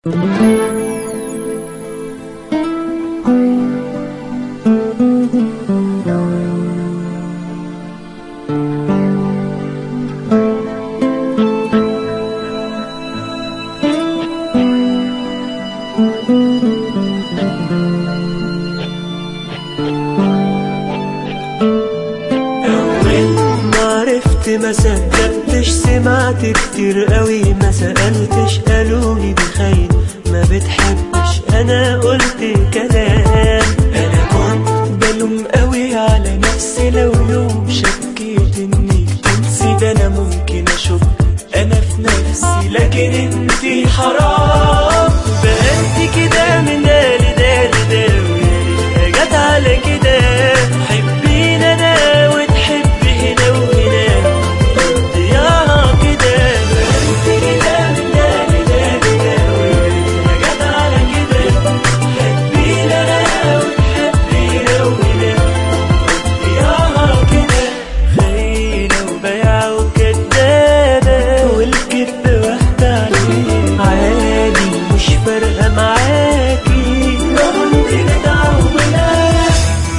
أول ما عرفت ما صدقتش سمعت كتير قوي ما سألتش قالولي دي خاين ما بتحبش أنا قلت كلام أنا كنت بلوم قوي على نفسي لو يوم شكيت إني تنسي ده أنا ممكن أشك أنا في نفسي لكن انتي حرام بقى انتي كده من ده لده لده ويا ريتها جت على كده حبينا انا وتحبي هنا وهنا ضياها كده بقى انتي كده من ده لده لده ويا ريتها جت على كده حبينا انا وتحبي هنا وهنا ضياها كده خاينة وبايعة وكدابة والكدب واحدة عليك عادي مش فارقة معاكي ما كنت جدعة وبلاش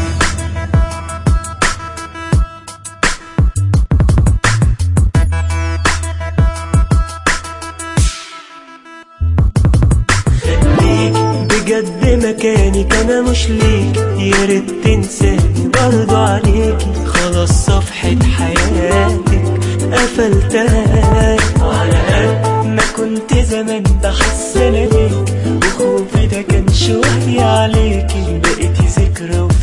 خليك بجد مكانك انا مش ليك يا ريت تنساني برضو عليكي خلاص صفحة حياتك قفلتها على قد ما كنت زمان بحس انا بيك وخوفي ده كان شوية عليكي بقيتي ذكرى وفي